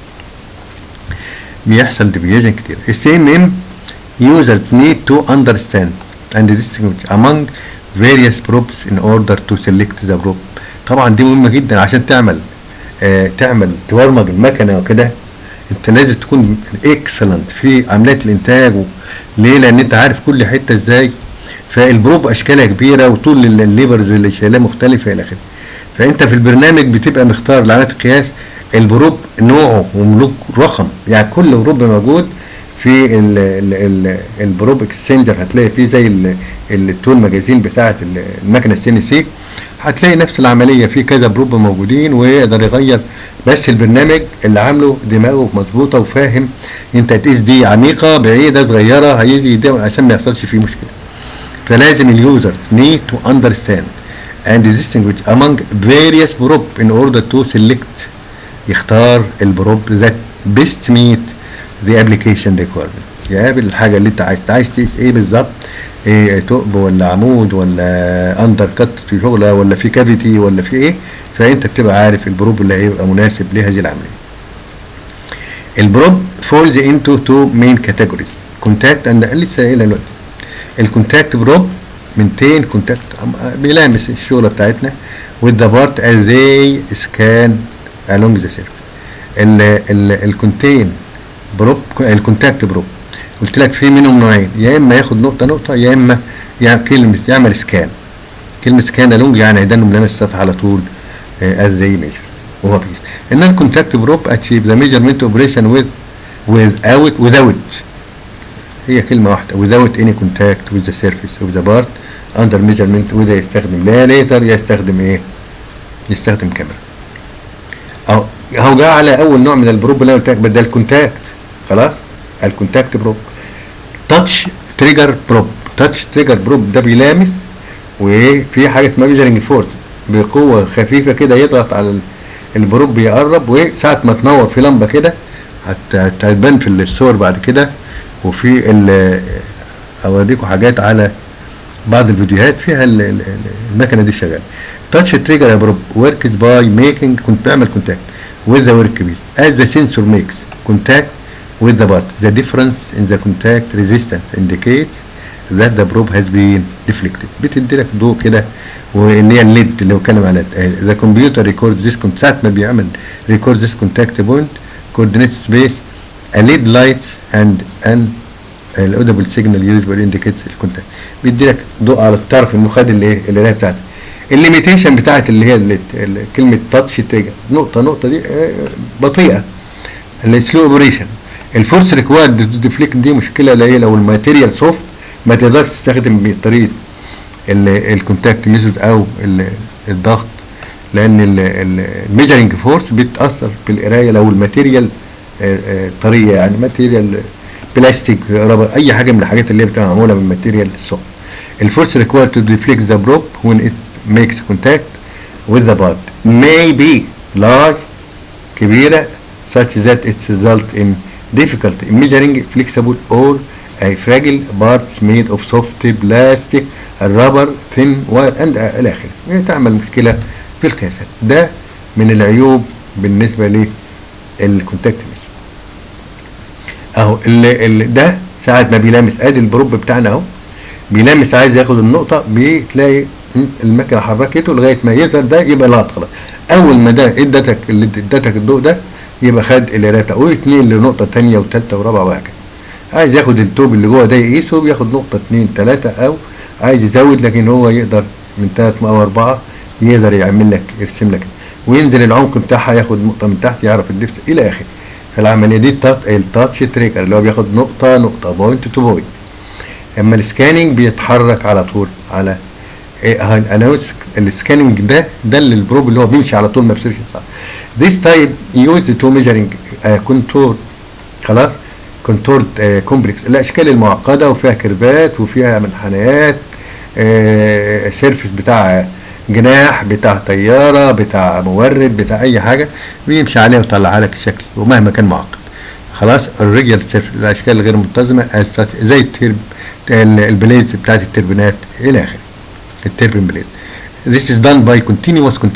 بيحصل ديفيجن كتير السي ام ام users need to understand and distinguish among various probes in order to select the probe طبعا دي مهمه جدا عشان تعمل آه تعمل تبرمج المكنه وكده انت لازم تكون اكسلنت في عمليات الانتاج و... ليه لان انت عارف كل حته ازاي فالبروب اشكالها كبيره وطول الليفرز اللي شايلاه مختلفه الى اخره فانت في البرنامج بتبقى مختار لعنات القياس البروب نوعه وملوك رقم يعني كل بروب موجود في ال ال ال البروب اكسشينجر هتلاقي فيه زي ال- التول ماجازين بتاعه ال- المكنه السي ان سي هتلاقي نفس العمليه في كذا بروب موجودين ويقدر يغير بس البرنامج اللي عامله دماغه مظبوطه وفاهم انت هتقيس دي عميقه بعيده صغيره هيجي ده عشان ما يحصلش فيه مشكله فلازم اليوزر need to understand and distinguish among various probe in order to select يختار البروب that best meet the application requirement يقابل الحاجه اللي انت عايز عايز تقيس ايه بالظبط إيه ثقب ولا عمود ولا اندر كات في شغله ولا في كافيتي ولا في ايه فانت بتبقى عارف البروب اللي هيبقى مناسب لهذه العمليه البروب falls into two main categories contact and لسه قايلها دلوقتي الكونتاكت بروب منتين كونتاكت بيلامس الشغله بتاعتنا with the part as they scan along the surface ال ال الكونتين بروب الكونتاكت بروب قلت لك في منهم نوعين يا اما ياخد نقطه نقطه يا اما يعني كلمه يعمل سكان كلمه سكان along يعني يدانه ملامس السطح على طول as they measure وهو بيس ان الكونتاكت بروب achieve the measurement operation with without without هي كلمة واحدة without any contact with the surface of the part under measurement وده يستخدم لا ليزر يستخدم ايه؟ يستخدم كاميرا. اهو اهو جه على اول نوع من البروب اللي انا قلت لك بدل الكونتاكت خلاص؟ الكونتاكت بروب. تاتش تريجر بروب تاتش تريجر بروب ده بيلامس وفي حاجه اسمها ميجرنج فورس بقوه خفيفه كده يضغط على ال- البروب يقرب وساعه ما تنور في لمبه كده هت- هت- هتبان في الصور بعد كده وفي ال- اوريكم حاجات على بعض الفيديوهات فيها ال- ال- المكنه دي شغاله تاتش تريجر يا بروب وركس باي ميكنج كنت بعمل كونتاكت with the workpiece as the sensor makes contact with the part the difference in the contact resistance indicates that the probe has been deflected بتدي لك ضوء كده واللي هي الليد اللي بتكلم عليها the computer records this contact ساعة ما بيعمل record this contact point coordinate space a lead lights and an الاودبل سيجنال يوزبل انديكيتس الكونتاكت بيدي لك ضوء على الطرف المخد اللي ايه القرايه بتاعتك الليميتيشن بتاعت اللي هي اللي اللي كلمه تاتش تريجر نقطه نقطه دي آه، بطيئه السلو اوبريشن الفورس ريكوايرد ديفليكت دي مشكله اللي هي لو الماتيريال سوفت ما تقدرش تستخدم بطريقه الكونتاكت ميثود او ال- الضغط لان الميجرنج فورس بتاثر في القرايه لو الماتيريال آه، آه، طريه يعني ماتيريال بلاستيك رابر اي حاجه من الحاجات اللي هي بتبقى معموله من ماتيريال السوفت الفورس required to deflect the probe when it makes contact with the part may be large كبيرة such that it result in difficulty in measuring flexible or a fragile parts made of soft plastic rubber thin wire and إلى آخره هي تعمل مشكلة في القياسات ده من العيوب بالنسبة للكونتاكت ميثود اهو اللي اللي ده ساعة ما بيلامس ادي البروب بتاعنا اهو بيلامس عايز ياخد النقطة بتلاقي المكنة حركته لغاية ما يظهر ده يبقى لاط خلاص أول ما ده ادتك اللي ادتك الضوء ده يبقى خد القراية واثنين لنقطة تانية وتالتة ورابعة وهكذا عايز ياخد التوب اللي جوه ده يقيسه بياخد نقطة اتنين تلاتة أو عايز يزود لكن هو يقدر من تلات أو أربعة يقدر يعمل لك يرسم لك وينزل العمق بتاعها ياخد نقطة من تحت يعرف الدفت إلى آخره فالعملية دي التات- التاتش تريكر اللي هو بياخد نقطة نقطة بوينت تو بوينت اما السكاننج بيتحرك على طول على إيه انا السكاننج ده ده اللي البروب اللي هو بيمشي على طول ما بيصيرش صح this type used to measuring uh, contour خلاص كونتور كومبلكس الاشكال المعقده وفيها كيرفات وفيها منحنيات سيرفيس بتاع جناح بتاع طياره بتاع مورد بتاع اي حاجه بيمشي عليها ويطلعها لك الشكل ومهما كان معقد خلاص الريجل سيرفيس الاشكال الغير منتظمه as such زي الترب البليز بتاعت التربينات الى اخره التربين بليز This is done by continuous contactor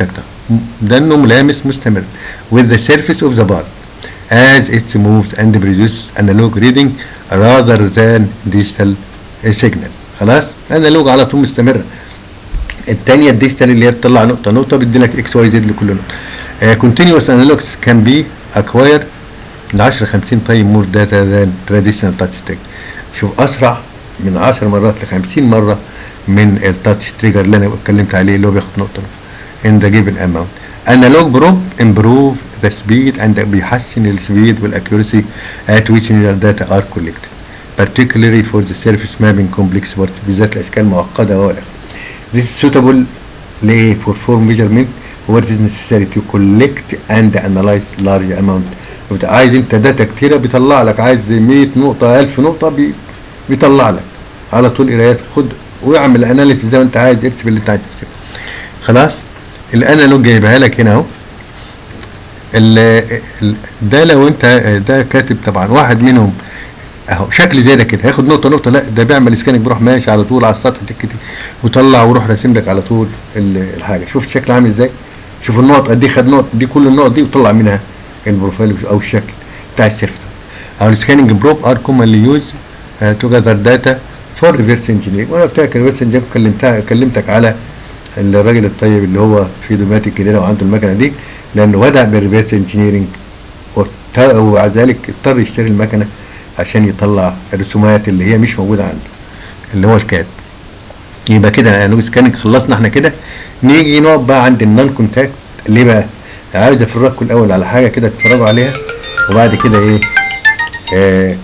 دانه ملامس مستمر with the surface of the bar as it moves and produces analog reading rather than digital signal خلاص انالوج على طول مستمره الثانيه الديجيتال اللي هي بتطلع نقطه نقطه بيدي لك اكس واي زد لكل نقطه كونتينوس انالوجز كان بي اكواير ل 10 50 تايم مور داتا ذان تراديشنال تاتش تريجر شوف اسرع من 10 مرات ل 50 مره من التاتش تريجر اللي انا اتكلمت عليه اللي هو بياخد نقطه ان ذا جيفن اماونت انالوج بروب امبروف ذا سبيد اند بيحسن السبيد والاكيورسي ات ويتش داتا ار كولكتد particularly for the surface mapping complex part بالذات الاشكال المعقده والى اخره This is suitable ليه for form measurement where it is necessary to collect and analyze large amount of عايز انت داتا كتيره بيطلع لك عايز 100 نقطه 1000 نقطه بي بيطلع لك على طول قرايات خد واعمل اناليسيس زي ما انت عايز اكتب اللي انت عايز تكتبه خلاص الانالوج جايبها لك هنا اهو ال- ال- ده لو انت ده كاتب طبعا واحد منهم اهو شكل زي ده كده هياخد نقطه نقطه لا ده بيعمل سكانك بيروح ماشي على طول على السطح تك تك وطلع ويروح راسم لك على طول ال- الحاجه شوف الشكل عامل ازاي شوف النقط قد ايه خد نقط دي كل النقط دي وطلع منها البروفايل او الشكل بتاع السيرفر او السكاننج بروب ار كومنلي يوز تو جاذر داتا فور ريفرس انجينير وانا قلت لك الريفرس انجينير كلمتها كلمتك على الراجل الطيب اللي هو في دوماتيك كده وعنده المكنه دي لانه بدا بالريفرس انجينيرنج ومع ذلك اضطر يشتري المكنه عشان يطلع الرسومات اللي هي مش موجوده عنده اللي هو الكاد يبقى كده انوبيس سكاننج خلصنا احنا كده نيجي نقعد بقى عند النون كونتاكت ليه بقى؟ عاوز افرجكم الاول على حاجه كده تتفرجوا عليها وبعد كده ايه آه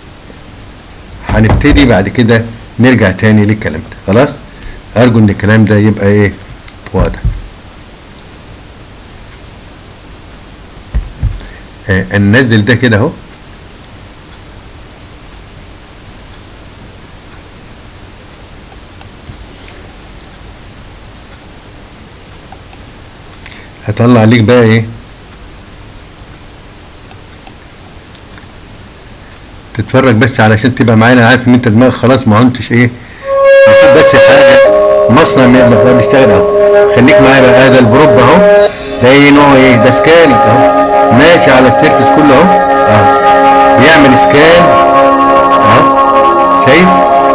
هنبتدي بعد كده نرجع تاني للكلام ده خلاص ارجو ان الكلام ده يبقى ايه واضح آه ننزل ده كده اهو هطلع ليك بقى ايه تتفرج بس علشان تبقى معانا عارف ان انت دماغك خلاص ما عدتش ايه نسيب بس حاجه مصنع من- بيشتغل اهو خليك معايا بقى هذا البروب اهو ده ايه نوع ايه ده سكان اهو ماشي على السيرفس كله اهو اهو بيعمل سكان اهو شايف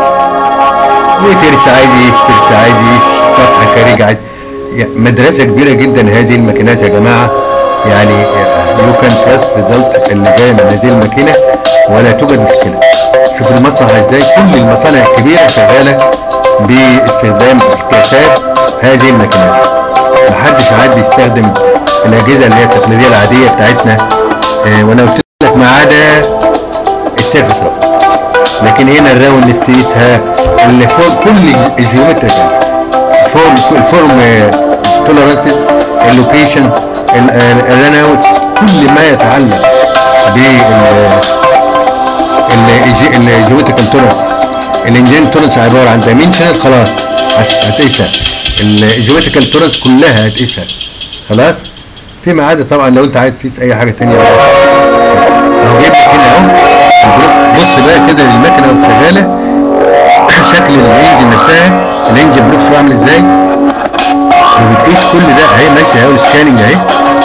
وترس عايز يقيس ترس عايز يقيس سطح خارجي عايز يعني مدرسه كبيره جدا هذه الماكينات يا جماعه يعني يو كان تراست ريزلت اللي جايه من هذه الماكينه ولا توجد مشكله شوف المصنع ازاي كل المصانع الكبيره شغاله باستخدام الكاسات هذه الماكينات محدش عاد بيستخدم الاجهزه اللي هي التقليديه العاديه بتاعتنا آه، وانا قلت لك ما عدا السيرفس رفض لكن هنا الراوند تقيسها اللي فوق كل الجيومتريكال فورم الفورم تولرانسز اللوكيشن الران اوت كل ما يتعلق بال الجيومتريكال تولرانس الانجين تولرانس عباره عن دايمنشنال خلاص هت- هتقيسها الجيومتريكال تولرانس كلها هتقيسها خلاص فيما عدا طبعا لو انت عايز تقيس اي حاجه ثانيه اهو جايب لك هنا اهو البلوك. بص بقى كده المكنه وهي شغاله شكل الانجن نفسها الانجن بلوكس عامل ازاي وبتقيس كل ده اهي ماشي اهو السكاننج اهي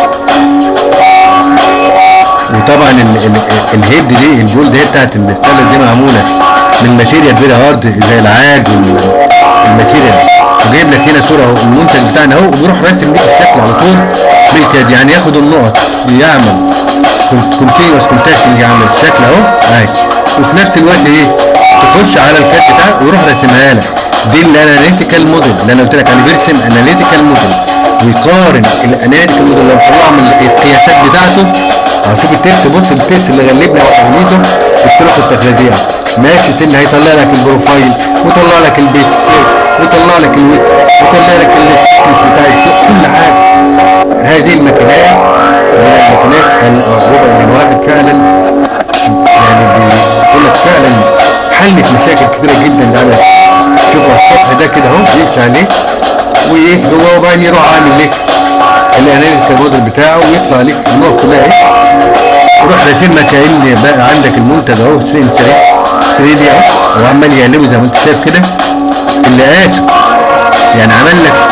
وطبعا ال- ال- الهيد دي البول دي بتاعت السله دي معموله من ماتيريال فيري هارد زي العاج والماتيريال وجايب لك هنا صوره اهو المنتج بتاعنا اهو وبيروح راسم ليك الشكل على طول بالكاد يعني ياخد النقط بيعمل كونتينوس كونتاكتنج يعمل الشكل اهو اهي وفي نفس الوقت ايه تخش على الكاد بتاعك ويروح راسمها لك دي الاناليتيكال موديل اللي انا قلت لك عليه بيرسم اناليتيكال موديل ويقارن الاناليتيكال موديل لو طلع من القياسات بتاعته اه شوف الترس بص الترس اللي غلبنا وتلميذه بالطرق التقليديه ماشي سن هيطلع لك البروفايل ويطلع لك البيت سير ويطلع لك الويتس ويطلع لك السكنس بتاع كل حاجه هذه الماكينات من الماكينات المعروفه ان الواحد فعلا يعني بيقول لك فعلا حلت مشاكل كتيره جدا ده على شوف السطح ده كده اهو يمشي عليه ويقيس جواه وبعدين يروح عامل لك الاناليتيكال موديل بتاعه ويطلع لك النقط كلها ايه وروح راسمها كان بقى عندك المنتج اهو 3 3 دي اهو وعمال يقلبه زي ما انت شايف كده اللي قاسه يعني عمل لك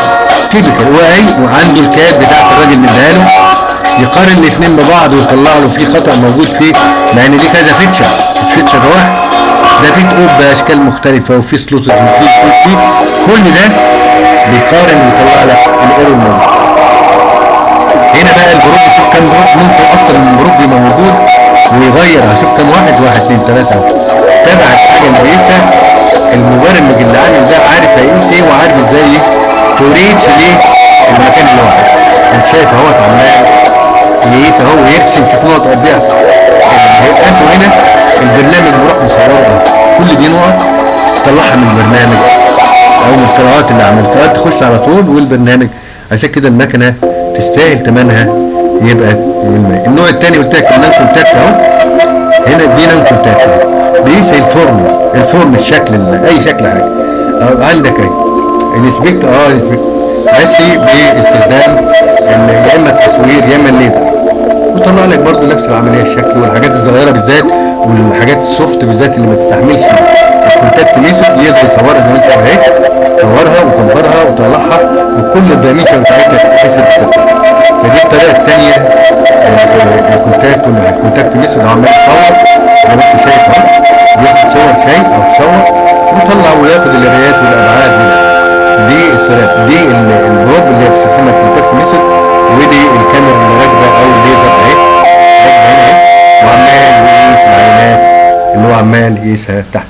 تيبيكال واي وعنده الكاد بتاعت الراجل مديها له يقارن الاثنين ببعض ويطلع له في خطا موجود فيه مع ان دي كذا فيتشر الفيتشر واحد ده في تقوب باشكال مختلفه وفي سلوتس وفي في في كل ده بيقارن ويطلع لك الايرور موجود هنا بقى الجروب شوف كام جروب ممكن اكتر من جروب يبقى موجود ويغير هشوف كام واحد واحد اثنين ثلاثه اهو تابع الحاجه الكويسه المبرمج اللي عامل ده عارف هيقيس ايه وعارف ازاي ايه توريتش ليه المكان اللي هو عايزه انت شايف اهوت عمال يقيس اهو ويرسم شوف نقط قد ايه هيقاسوا هنا البرنامج بيروح مصوره اهو كل دي نقط طلعها من البرنامج او من القراءات اللي عملها القراءات تخش على طول والبرنامج عشان كده المكنه تستاهل ثمنها يبقى من النوع الثاني قلت لك النان كونتاكت اهو هنا دي نان كونتاكت اهو بيقيس الفورم الفورم الشكل ال- اي شكل حاجه أهو عندك اهي الانسبكت اه الانسبكت بس باستخدام ال- يا اما التصوير يا اما الليزر وطلع لك برضو نفس العمليه الشكل والحاجات الصغيره بالذات والحاجات السوفت بالذات اللي ما تستحملش الكونتاكت ميثود يقدر يصورها زي ما انت شايف اهي صورها وكبرها وطلعها وكل الدايمنشن بتاعتها تتحسب بالتقدير فدي الطريقه الثانيه الكونتاكت ولا الكونتاكت ميثود عمال يصور زي ما انت شايف اهو بياخد صور شايف او تصور ويطلع وياخد القرايات والابعاد وال- دي الطريقه دي ال- البروب اللي هي بتستخدمها الكونتاكت ميثود ودي الكاميرا اللي راكبه او الليزر اهي راكبه هنا اهي وعمال يقيس العينات اللي هو عمال يقيسها تحت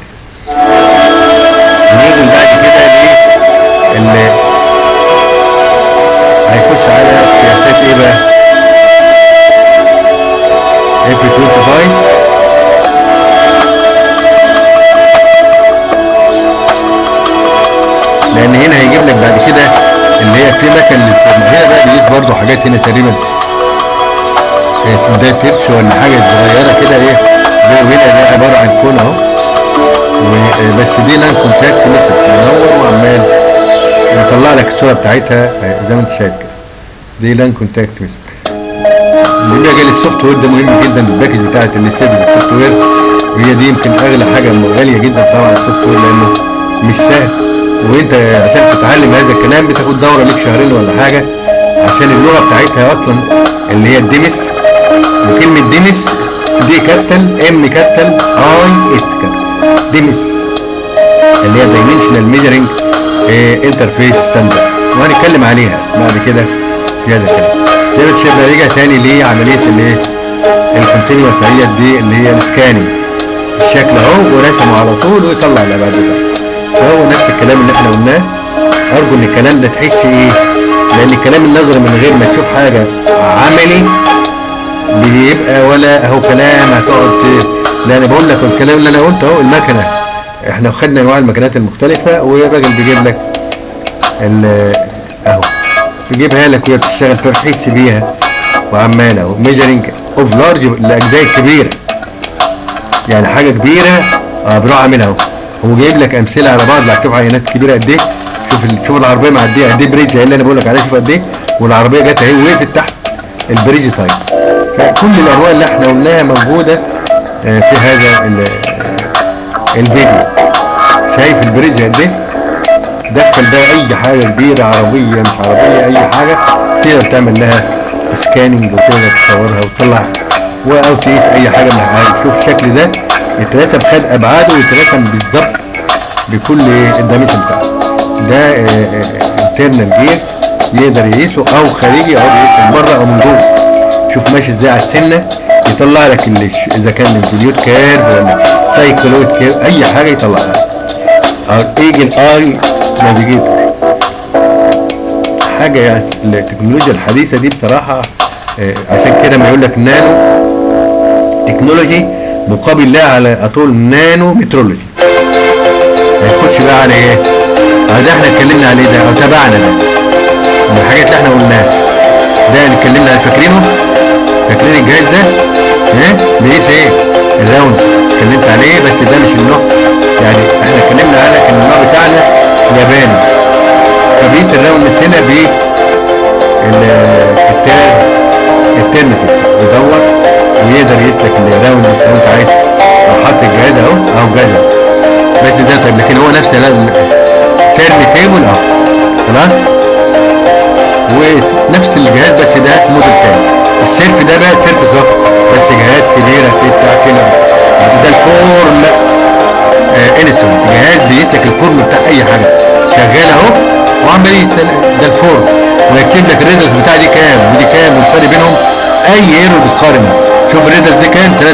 نيجي بعد كده ليه اللي هيخش على قياسات ايه بقى اف 25 لان هنا هيجيب لك بعد كده اللي هي في مكن للفورم هنا بقى بيقيس برضه حاجات هنا تقريبا إيه، ده ترس ولا حاجه صغيره كده ايه ده وهنا ده عباره عن كون اهو و- بس دي لان كونتاكت مثل منور وعمال يطلع لك الصوره بتاعتها آه، زي ما انت شايف كده دي لان كونتاكت مثل بالنسبه جالي السوفت وير ده مهم جدا الباكج بتاعت اللي سيرفيس السوفت وير وهي دي يمكن اغلى حاجه غاليه جدا طبعا السوفت وير لانه مش سهل وانت عشان تتعلم هذا الكلام بتاخد دوره ليك شهرين ولا حاجه عشان اللغه بتاعتها اصلا اللي هي الديمس وكلمه ديمس دي كابيتال ام كابيتال اي اس كابيتال ديمس اللي هي دايمنشنال ميجرنج انترفيس ستاندرد وهنتكلم عليها بعد كده في هذا الكلام زي ما انت شايف بقى رجع تاني لعمليه الايه الكونتينوس هي دي اللي هي السكاننج الشكل اهو ورسمه على طول ويطلع الابعاد بتاعته فهو نفس الكلام اللي احنا قلناه ارجو ان الكلام ده تحس ايه لان الكلام النظري من غير ما تشوف حاجه عملي بيبقى ولا اهو كلام هتقعد ت- لا انا بقول لك الكلام اللي انا قلته اهو المكنه احنا خدنا انواع المكنات المختلفه والراجل بيجيب لك ال- اهو بيجيبها لك وهي بتشتغل فبتحس بيها وعمال اهو ميجرنج اوف لارج الاجزاء الكبيره يعني حاجه كبيره اه بيروح عاملها اهو هو جايب لك امثله على بعض لا شوف عينات كبيره قد ايه شوف ال- شوف العربيه معديه قد ايه بريدج اللي انا بقول لك عليها شوف قد ايه والعربيه جت اهي وقفت تحت البريدج تايب فكل الانواع اللي احنا قلناها موجوده آه، في هذا ال- آه، الفيديو شايف البريدج قد ايه دخل بقى اي حاجه كبيره عربيه مش عربيه اي حاجه تقدر تعمل لها سكاننج وتقدر تصورها وتطلع او تقيس اي حاجه من الحاجات شوف الشكل ده اترسم خد ابعاده واترسم بالظبط بكل الدايمنشن بتاعته ده انترنال جيرز يقدر يقيسه او خارجي او يقيس من بره او من جوه شوف ماشي ازاي على السنه يطلع لك اللي ش- اذا كان انفوليوت كيرف ولا سايكلويد كيرف اي حاجه يطلعها ايجل اي نافيجيتور حاجه يعني التكنولوجيا الحديثه دي بصراحه آه، عشان كده ما يقول لك نانو تكنولوجي مقابل لها على طول نانو مترولوجي ما ياخدش بقى على ايه اه ده احنا اتكلمنا عليه ده او تبعنا ده من الحاجات اللي احنا قلناها ده اللي اتكلمنا عليه فاكرينه فاكرين الجهاز ده ايه بيقيس ايه الراوندز اتكلمت عليه بس ده مش النوع يعني احنا اتكلمنا على كان النوع بتاعنا ياباني فبيقيس الراوندز هنا ب الترم تيست يدور ويقدر يقيس لك الراوندز لو انت عايز لو حاطط الجهاز اهو اهو جهاز اهو بس ده طيب لكن هو نفس الترم تيبل اهو خلاص ونفس الجهاز بس ده موديل تاني السيرف ده بقى سيرف صف بس جهاز كبير هتلاقيه بتاع كده ده الفورم آه انسترومنت جهاز بيقيس لك الفورم بتاع اي حاجه شغال اهو وعمال يسال ده الفورم ويكتب لك الريدرز بتاع دي كام ودي كام والفرق بينهم اي ايرور بتقارن شوف الريدرز دي كام 3.27 3.1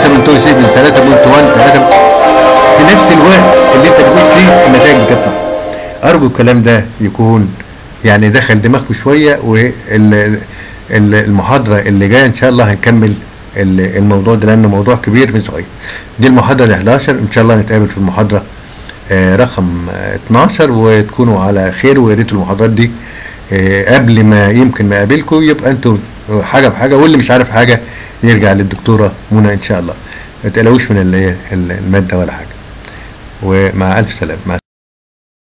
3 في نفس الوقت اللي انت بتقيس فيه النتائج بتطلع ارجو الكلام ده يكون يعني دخل دماغكم شويه والمحاضره اللي جايه ان شاء الله هنكمل الموضوع ده لانه موضوع كبير مش صغير دي المحاضره ال 11 ان شاء الله نتقابل في المحاضره رقم 12 وتكونوا على خير ويا ريت المحاضرات دي قبل ما يمكن ما اقابلكم يبقى انتوا حاجه بحاجه واللي مش عارف حاجه يرجع للدكتوره منى ان شاء الله ما تقلقوش من الماده ولا حاجه ومع الف سلامه